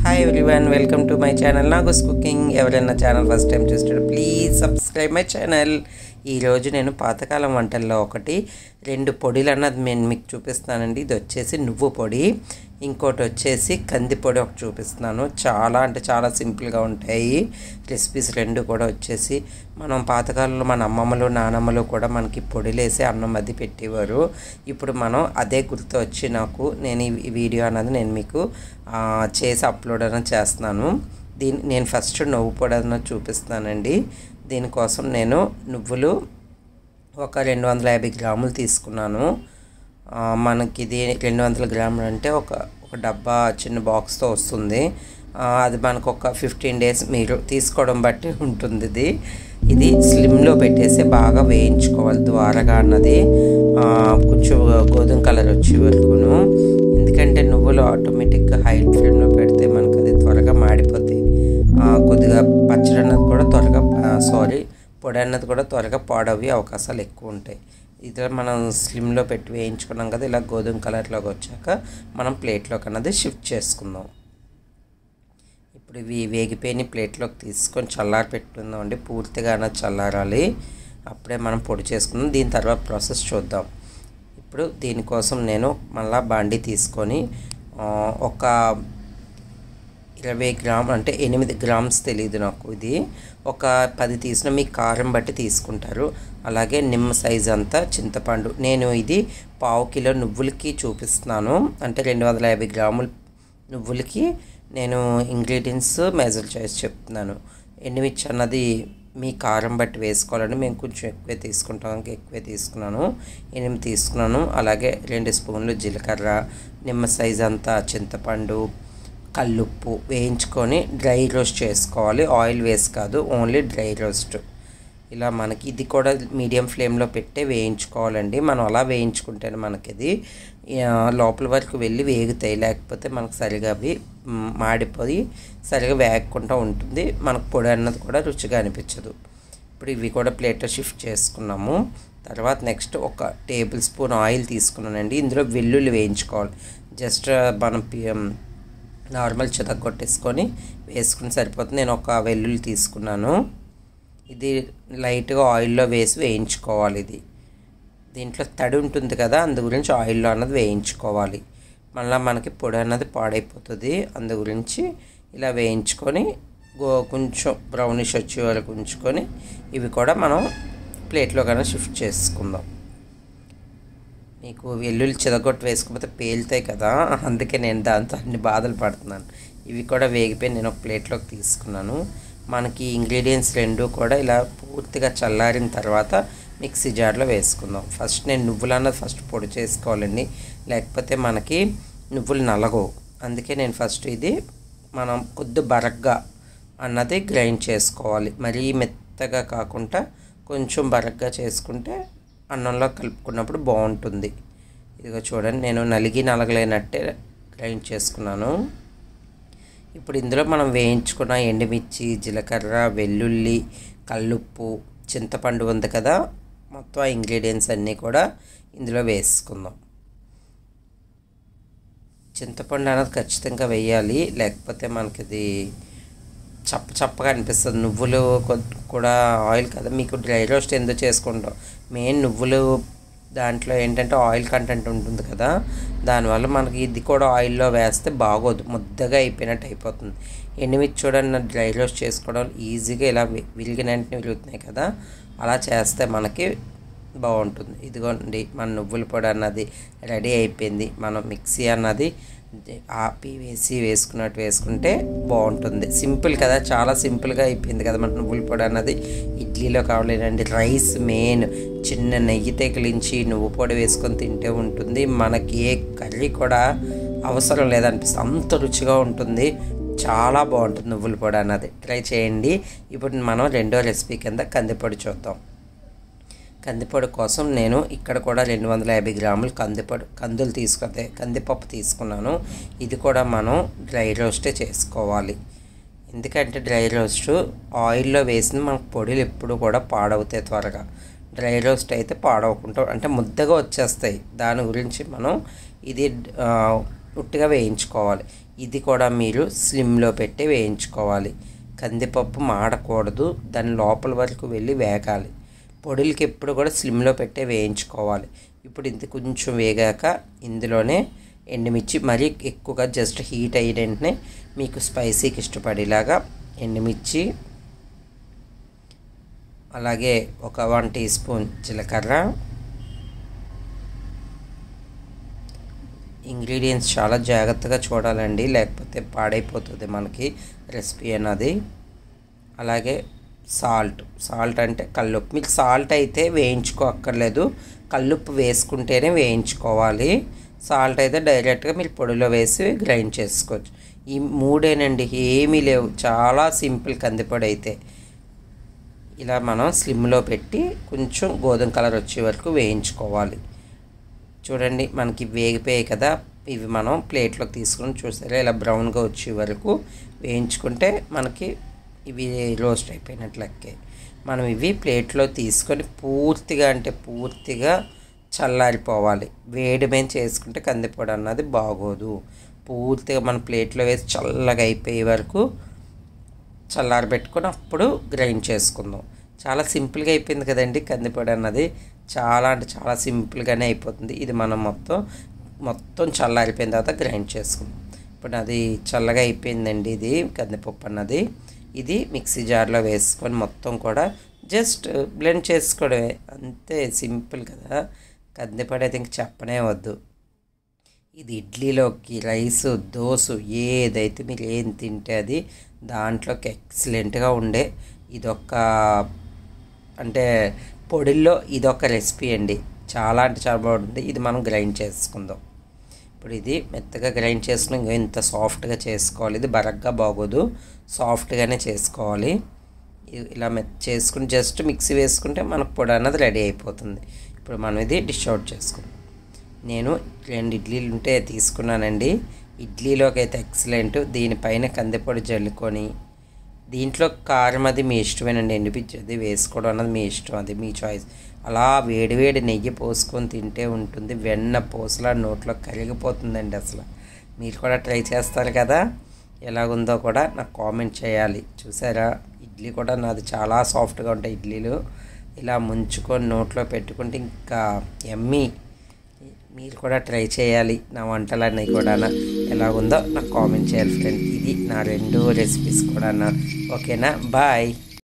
hi everyone welcome to my channel Nagos cooking ఎవరైనా channel first time చూస్తే please subscribe my channel ఈరోజు నేను పాతకాలం వంటల్లో ఒకటి రెండు పొడిలు అన్నది నేను మీకు చూపిస్తానండి ఇది వచ్చేసి నువ్వు పొడి ఇంకోటి వచ్చేసి కంది పొడి ఒకటి చూపిస్తున్నాను చాలా అంటే చాలా సింపుల్గా ఉంటాయి రెసిపీస్ రెండు కూడా వచ్చేసి మనం పాతకాలంలో మన అమ్మమ్మలు నానమ్మలు కూడా మనకి పొడిలేసి అన్నం అది పెట్టేవారు ఇప్పుడు మనం అదే గుర్తు వచ్చి నాకు నేను ఈ వీడియో అన్నది నేను మీకు ఆ, చేసి అప్లోడ్ అనేది చేస్తున్నాను దీని నేను ఫస్ట్ నువ్వు పొడి అన్నది చూపిస్తానండి దీనికోసం నేను నువ్వులు ఒక రెండు వందల యాభై గ్రాములు తీసుకున్నాను ఆ, మనకి ఇది రెండు వందల గ్రాములు అంటే ఒక ఒక డబ్బా చిన్న బాక్స్తో వస్తుంది ఆ, అది మనకు ఒక ఫిఫ్టీన్ డేస్ మీరు తీసుకోవడం బట్టి ఉంటుంది ఇది ఇది స్లిమ్లో పెట్టేసి బాగా వేయించుకోవాలి ద్వారగా అన్నది ఆ, కొంచెం గోధుమ కలర్ వచ్చే వరకును ఎందుకంటే నువ్వులు ఆటోమేటిక్గా హై ఫ్లేమ్లో పెడితే మనకు అది త్వరగా మాడిపోతాయి ఆ, కొద్దిగా పచ్చడి అన్నది కూడా త్వరగా సారీ పొడి అన్నది కూడా త్వరగా పాడవి అవకాశాలు ఎక్కువ ఉంటాయి ఇది మనం స్లిమ్లో పెట్టి వేయించుకున్నాం కదా ఇలా గోధుమ కలర్లోకి వచ్చాక మనం ప్లేట్లోకి అన్నది షిఫ్ట్ చేసుకుందాం ఇప్పుడు ఇవి వేగిపోయిన ప్లేట్లోకి తీసుకొని చల్లారి పెట్టుకుందాం అండి పూర్తిగా అన్నది చల్లారాలి అప్పుడే మనం పొడి చేసుకుందాం దీని తర్వాత ప్రాసెస్ చూద్దాం ఇప్పుడు దీనికోసం నేను మళ్ళా బాండి తీసుకొని ఆ, ఒక ఇరవై గ్రామ్ అంటే ఎనిమిది గ్రామ్స్ తెలియదు నాకు ఇది ఒక పది తీసిన మీ కారం బట్టి తీసుకుంటారు అలాగే నిమ్మ సైజ్ అంతా చింతపండు నేను ఇది పావు కిలో నువ్వులకి చూపిస్తున్నాను అంటే రెండు వందల యాభై గ్రాముల నువ్వులకి నేను ఇంగ్రీడియంట్స్ మెజర్ చేసి చెప్తున్నాను ఎండుమిర్చి అన్నది మీ కారం బట్టి వేసుకోవాలండి మేము కొంచెం ఎక్కువే తీసుకుంటాం ఇంకా ఎక్కువే తీసుకున్నాను ఎనిమిది తీసుకున్నాను అలాగే రెండు స్పూన్లు జీలకర్ర నిమ్మ సైజ్ అంతా చింతపండు కల్లుప్పు వేయించుకొని డ్రై రోస్ట్ చేసుకోవాలి ఆయిల్ వేసి కాదు ఓన్లీ డ్రై రోస్ట్ ఇలా మనకి ఇది కూడా మీడియం ఫ్లేమ్లో పెట్టే వేయించుకోవాలండి మనం అలా వేయించుకుంటేనే మనకి ఇది ఆ, లోపల వరకు వెళ్ళి వేగుతాయి లేకపోతే మనకు సరిగా అవి మ్, మాడిపోయి సరిగా వేగకుండా ఉంటుంది మనకు పొడి అన్నది కూడా రుచిగా అనిపించదు ఇప్పుడు ఇవి కూడా ప్లేట్లో షిఫ్ట్ చేసుకున్నాము తర్వాత నెక్స్ట్ ఒక టేబుల్ స్పూన్ ఆయిల్ తీసుకున్నానండి ఇందులో వెల్లుల్లి వేయించుకోవాలి జస్ట్ మనం పి- నార్మల్ కొట్టేసుకొని వేసుకుని సరిపోతుంది నేను ఒక వెల్లుల్లి తీసుకున్నాను ఇది లైట్గా ఆయిల్లో వేసి వేయించుకోవాలి ఇది దీంట్లో తడి ఉంటుంది కదా అందు గురించి ఆయిల్లో అన్నది వేయించుకోవాలి మళ్ళీ మనకి పొడి అన్నది పాడైపోతుంది అందు గురించి ఇలా వేయించుకొని గో కొంచెం బ్రౌనిష్ వచ్చే వరకు ఉంచుకొని ఇవి కూడా మనం ప్లేట్లో కన్నా షిఫ్ట్ చేసుకుందాం మీకు వెల్లుల్లి చిదగొట్టు వేసుకోకపోతే పేలుతాయి కదా అందుకే నేను దాంతో అన్ని బాధలు పడుతున్నాను ఇవి కూడా వేగిపోయి నేను ఒక ప్లేట్లోకి తీసుకున్నాను మనకి ఇంగ్రీడియంట్స్ రెండు కూడా ఇలా పూర్తిగా చల్లారిన తర్వాత మిక్సీ జార్లో వేసుకుందాం ఫస్ట్ నేను నువ్వులు అన్నది ఫస్ట్ పొడి చేసుకోవాలండి లేకపోతే మనకి నువ్వులు నలగవు అందుకే నేను ఫస్ట్ ఇది మనం కొద్ది బరగ్గా అన్నది గ్రైండ్ చేసుకోవాలి మరీ మెత్తగా కాకుండా కొంచెం బరగ్గా చేసుకుంటే అన్నంలో కలుపుకున్నప్పుడు బాగుంటుంది ఇదిగో చూడండి నేను నలిగి నలగలేనట్టే గ్రైండ్ చేసుకున్నాను ఇప్పుడు ఇందులో మనం వేయించుకున్న ఎండుమిర్చి జీలకర్ర వెల్లుల్లి కల్లుప్పు చింతపండు ఉంది కదా మొత్తం ఆ ఇంగ్రీడియంట్స్ అన్నీ కూడా ఇందులో వేసుకుందాం చింతపండు అనేది ఖచ్చితంగా వేయాలి లేకపోతే మనకి ఇది చప్ప చప్పగా అనిపిస్తుంది నువ్వులు కొ- కూడా ఆయిల్ కదా మీకు డ్రై రోస్ట్ ఎందుకు చేసుకుంటాం మెయిన్ నువ్వులు దాంట్లో ఏంటంటే ఆయిల్ కంటెంట్ ఉంటుంది కదా దానివల్ల మనకి ఇది కూడా ఆయిల్లో వేస్తే బాగోదు ముద్దగా అయిపోయినట్టు అయిపోతుంది ఎండుమిర్చి చూడండి డ్రై రోస్ట్ చేసుకోవడం ఈజీగా ఇలా వి- విరిగిన వెంటనే విరుగుతున్నాయి కదా అలా చేస్తే మనకి బాగుంటుంది ఇదిగోండి మన నువ్వుల పొడి అన్నది రెడీ అయిపోయింది మనం మిక్సీ అన్నది ఆపి వేసి వేసుకున్నట్టు వేసుకుంటే బాగుంటుంది సింపుల్ కదా చాలా సింపుల్గా అయిపోయింది కదా మన నువ్వుల పొడి అన్నది ఇడ్లీలో కావాలండి రైస్ మెయిన్ చిన్న నెయ్యి తగిలించి నువ్వు పొడి వేసుకొని తింటే ఉంటుంది మనకి ఏ కర్రీ కూడా అవసరం లేదనిపిస్తుంది అంత రుచిగా ఉంటుంది చాలా బాగుంటుంది నువ్వుల పొడి అన్నది ట్రై చేయండి ఇప్పుడు మనం రెండో రెసిపీ కింద కందిపొడి చూద్దాం కందిపొడి కోసం నేను ఇక్కడ కూడా రెండు వందల యాభై గ్రాములు కందిపొడి కందులు తీసుకుంటే కందిపప్పు తీసుకున్నాను ఇది కూడా మనం డ్రై రోస్టే చేసుకోవాలి ఎందుకంటే డ్రై రోస్ట్ ఆయిల్లో వేసిన మనకు పొడులు ఎప్పుడు కూడా పాడవుతాయి త్వరగా డ్రై రోస్ట్ అయితే పాడవకుండా అంటే ముద్దగా వచ్చేస్తాయి దాని గురించి మనం ఇది ఆ, ఉట్టిగా వేయించుకోవాలి ఇది కూడా మీరు స్లిమ్లో పెట్టి వేయించుకోవాలి కందిపప్పు మాడకూడదు దాని లోపల వరకు వెళ్ళి వేగాలి పొడులకి ఎప్పుడు కూడా స్లిమ్లో పెట్టే వేయించుకోవాలి ఇప్పుడు ఇది కొంచెం వేగాక ఇందులోనే ఎండుమిర్చి మరీ ఎక్కువగా జస్ట్ హీట్ అయిన వెంటనే మీకు స్పైసీకి ఇష్టపడేలాగా ఎండుమిర్చి అలాగే ఒక వన్ టీ స్పూన్ జీలకర్ర ఇంగ్రీడియంట్స్ చాలా జాగ్రత్తగా చూడాలండి లేకపోతే పాడైపోతుంది మనకి రెసిపీ అన్నది అలాగే సాల్ట్ సాల్ట్ అంటే కల్లుప్పు మీకు సాల్ట్ అయితే వేయించుకో అక్కర్లేదు కల్లుప్పు వేసుకుంటేనే వేయించుకోవాలి సాల్ట్ అయితే డైరెక్ట్గా మీరు పొడిలో వేసి గ్రైండ్ చేసుకోవచ్చు ఈ మూడేనండి ఏమీ లేవు చాలా సింపుల్ కందిపొడి అయితే ఇలా మనం స్లిమ్లో పెట్టి కొంచెం గోధుమ కలర్ వచ్చే వరకు వేయించుకోవాలి చూడండి మనకి వేగిపోయాయి కదా ఇవి మనం ప్లేట్లోకి తీసుకుని చూసారా ఇలా బ్రౌన్గా వచ్చే వరకు వేయించుకుంటే మనకి ఇవి రోస్ట్ అయిపోయినట్లకే మనం ఇవి ప్లేట్లో తీసుకొని పూర్తిగా అంటే పూర్తిగా చల్లారిపోవాలి వేడి మీద చేసుకుంటే కందిపొడి అన్నది బాగోదు పూర్తిగా మన ప్లేట్లో వేసి చల్లగా అయిపోయే వరకు చల్లారబెట్టుకొని అప్పుడు గ్రైండ్ చేసుకుందాం చాలా సింపుల్గా అయిపోయింది కదండి కందిపొడి అన్నది చాలా అంటే చాలా సింపుల్గానే అయిపోతుంది ఇది మనం మొత్తం మొత్తం చల్లారిపోయిన తర్వాత గ్రైండ్ చేసుకుందాం ఇప్పుడు అది చల్లగా అయిపోయిందండి ఇది కందిపప్పు అన్నది ఇది మిక్సీ జార్లో వేసుకొని మొత్తం కూడా జస్ట్ బ్లెండ్ చేసుకోవడమే అంతే సింపుల్ కదా కందిపొడి అయితే ఇంక చెప్పనే వద్దు ఇది ఇడ్లీలోకి రైస్ దోశ ఏదైతే మీరు ఏం తింటే అది దాంట్లోకి ఎక్సలెంట్గా ఉండే ఇదొక అంటే పొడిల్లో ఇదొక రెసిపీ అండి చాలా అంటే చాలా బాగుంటుంది ఇది మనం గ్రైండ్ చేసుకుందాం ఇప్పుడు ఇది మెత్తగా గ్రైండ్ చేసుకుని ఇంకా ఇంత సాఫ్ట్గా చేసుకోవాలి ఇది బరగ్గా బాగోదు సాఫ్ట్గానే చేసుకోవాలి ఇ- ఇలా మెత్త చేసుకుని జస్ట్ మిక్సీ వేసుకుంటే మనకు పొడి అన్నది రెడీ అయిపోతుంది ఇప్పుడు మనం ఇది డిష్ అవుట్ చేసుకుందాం నేను రెండు ఇడ్లీలు ఉంటే తీసుకున్నానండి ఇడ్లీలోకి అయితే ఎక్సలెంట్ దీనిపైన కందిపొడి జల్లుకొని దీంట్లో కారం అది మీ ఇష్టమేనండి ఎండిపించేది వేసుకోవడం అన్నది మీ ఇష్టం అది మీ చాయిస్ అలా వేడివేడి నెయ్యి పోసుకొని తింటే ఉంటుంది వెన్న పోసలా నోట్లో కరిగిపోతుందండి అసలు మీరు కూడా ట్రై చేస్తారు కదా ఎలాగుందో కూడా నాకు కామెంట్ చేయాలి చూసారా ఇడ్లీ కూడా నాది చాలా సాఫ్ట్గా ఉంటాయి ఇడ్లీలు ఇలా ముంచుకొని నోట్లో పెట్టుకుంటే ఇంకా ఎమ్మీ మీరు కూడా ట్రై చేయాలి నా వంటలన్నీ కూడా ఎలాగుందో నాకు కామెంట్ చేయాలి ఫ్రెండ్ ఇది నా రెండు రెసిపీస్ కూడా ఓకేనా బాయ్